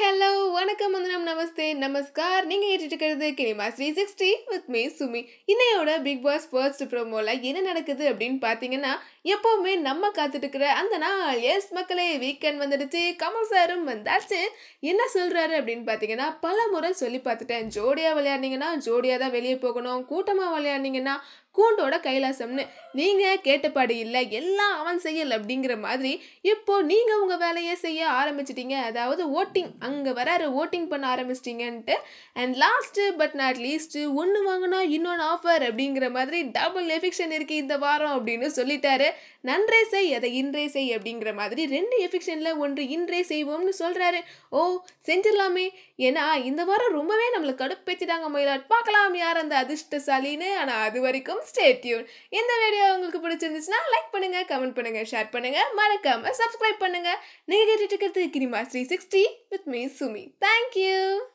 hello வணக்கம் வந்தனம் நமஸ்தே நமஸ்கார் நீங்கள் கேட்டுட்டு இருக்கிறது கினிமா three sixty with me Sumi இன்னையோட பிக் பாஸ் ஃபர்ஸ்ட் ப்ரோமோல என்ன நடக்குது அப்படின்னு பார்த்தீங்கன்னா எப்போவுமே நம்ம காத்துட்டு இருக்கிற அந்த நாள் எஸ் மக்களே வீக்கெண்ட் வந்துடுச்சு கமல் சாரும் வந்தாச்சு என்ன சொல்கிறாரு அப்படின்னு பார்த்தீங்கன்னா பல முறை சொல்லி பார்த்துட்டேன் ஜோடியாக விளையாடினீங்கன்னா ஜோடியாக தான் வெளியே போகணும் கூட்டமாக விளையாடினீங்கன்னா கூண்டோட கைலாசம்னு நீங்கள் கேட்டபாடு இல்லை எல்லாம் அவன் செய்யல் அப்படிங்கிற மாதிரி இப்போ நீங்கள் உங்கள் வேலையை செய்ய ஆரம்பிச்சிட்டீங்க அதாவது ஓட்டிங் அங்கே வராரு ஓட்டிங் பண்ண ஆரம்பிச்சிட்டிங்கன்ட்டு and last but not least ஒன்று வாங்கினா இன்னொன்று ஆஃபர் அப்படிங்கிற மாதிரி டபுள் எஃபிக்ஷன் இருக்குது இந்த வாரம் அப்படின்னு சொல்லிட்டாரு நன்றே செய் அதை இன்றே செய் அப்படிங்கிற மாதிரி ரெண்டு எஃபிக்ஷனில் ஒன்று இன்றே செய்வோம்னு சொல்கிறாரு ஓ செஞ்சிடலாமே ஏன்னா இந்த வாரம் ரொம்பவே நம்மளை கடுப்பேற்றிட்டாங்க மயிலாட் பார்க்கலாம் யார் அந்த அதிர்ஷ்டசாலின்னு ஆனால் அது வரைக்கும் ஸ்டேட்யூன் இந்த வீடியோ உங்களுக்கு பிடிச்சிருந்துச்சுன்னா லைக் பண்ணுங்க கமெண்ட் பண்ணுங்க ஷேர் பண்ணுங்க மறக்காம சப்ஸ்கிரைப் பண்ணுங்க நீங்க கேட்டுட்டு இருக்கிறது கிரிமா three sixty with me Sumi thank you